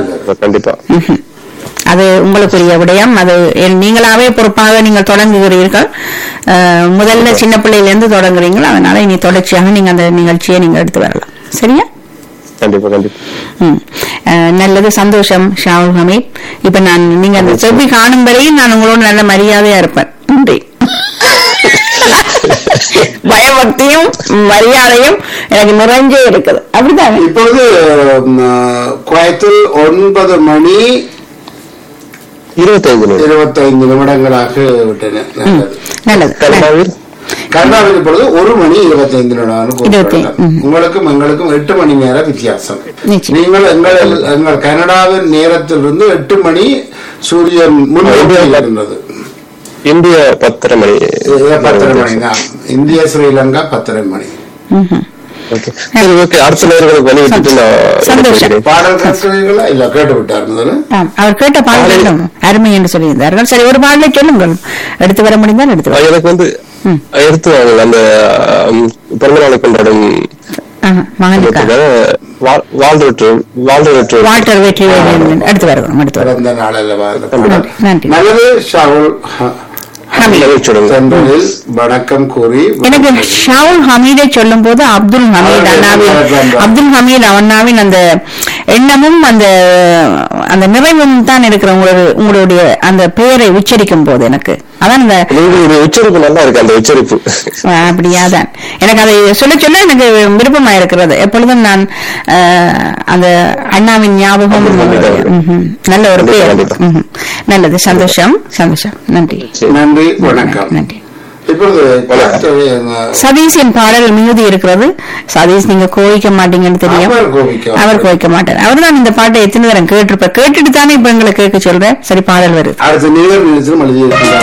நல்லது கண்டிப்பா ம்ஹும். அது உங்களுக்குரிய விடயம் அது என் நீங்களாவே பொறுப்பாக நீங்கள் தொடங்குகிறீர்கள் அஹ், முதல்ல சின்ன பிள்ளையிலேருந்து தொடங்குறீங்களா அதனால இனி தொடர்ச்சியாக நீங்க அந்த நிகழ்ச்சியை நீங்க எடுத்து வரலாம் சரியா கண்டிப்பா கண்டிப்பா ம். அஹ், நல்லது சந்தோஷம் ஷாவுல் ஹமீத் இப்ப நான் நீங்க அந்த செவ்வி காணும் வரையும் நான் உங்களோட நல்ல மரியாதையா இருப்பேன் நன்றி பயபக்தியும் மரியாதையும் எனக்கு நிறைஞ்சே இருக்குது அப்படிதானே இப்பொழுது ம், குவைத்தில் ஒன்பது மணி இருபத்தைந்து நிமிடம் இருபத்தைந்து நிமிடங்களாக விட்டன நல்லது நல்லது கனடாவில் கனடாவில் இப்பொழுது ஒரு மணி இருபத்தைந்து நிமிடம் இருபத்தி- ம். உங்களுக்கும் எங்களுக்கும் எட்டு மணி நேர வித்தியாசம் நிச்சயம். நீங்கள் எங்கள் எங்கள் கனடாவின் நேரத்திலிருந்து எட்டு மணி சூரியன் முன்னோக்கி இருந்தது இந்திய பத்தரை மணி இது பத்தரை மணி தான் இந்திய ஸ்ரீலங்கா பத்தரை மணி ம்ஹும். ஓகே சரி ஓகே அடுத்த நேர்களுக்கு வழி விட்டுட்டு நான் சந்தோஷம். போகிறேன். பாடல் கேட்கிறீர்களா இல்ல கேட்டு விட்டார் முதல்ல ஆம், அவர் கேட்ட பாடலும் அருமை என்று சொல்லியிருந்தார்கள் சரி ஒரு பாடலை சொல்லுங்கள் எடுத்து வர முடிந்தால் எடுத்து வர எனக்கு வந்து ம். எடுத்து வாங்க அந்த ஆம், பிறந்த நாளை கொண்டாடும் ஆஹா, மகனுக்கா வாழ்ந்து வாழ்ந்து வால்டர் வெற்றி எடுத்து வருகிறோம் எடுத்து வருகிறோம் பிறந்த நாள் அல்லவா அந்த நன்றி, பாடல். நன்றி நல்லது ஷாவுல் ஹ- ஹமீத் சொல்லுங்க சென்றதில் வணக்கம் கூறி எனக்கு ஷாவுல் ஹமீதை சொல்லும் போது அப்துல் ஹமீத் அண்ணாவின் அப்துல் ஹமீத் அண்ணாவின் அந்த எண்ணமும் அந்த அந்த நிறைவும் தான் இருக்கிற உங்களுடைய உங்களுடைய அந்த பெயரை உச்சரிக்கும் போது எனக்கு அதான் அந்த உங்களுடைய உச்சரிப்பு நல்லா இருக்கு அந்த உச்சரிப்பு அஹ், அப்படியாதான் எனக்கு அதை சொல்ல சொல்ல எனக்கு விருப்பமா இருக்கிறது எப்பொழுதும் நான் அஹ், அந்த அண்ணாவின் ஞாபகம் ம்ஹும். நல்ல ஒரு பெயர் ம்ஹும். நல்லது சந்தோஷம் சந்தோஷம் நன்றி நன்றி வணக்கம் நன்றி இப்பொழுது அடுத்தது, அஹ், சதீஷின் பாடல் மிகுதி இருக்கிறது சதீஷ் நீங்க கோவிக்க மாட்டீங்கன்னு தெரியும் அவர் கோபிக்க அவர் கோவிக்க மாட்டார் அவர் தான் இந்த பாட்டை எத்தனை தரம் கேட்டிருப்பார் கேட்டுட்டு தானே இப்ப எங்களை கேட்க சொல்றேன் சரி பாடல் வருது அடுத்த நிகழ்வு நிலையத்திலும் எழுதியிருக்கிறார்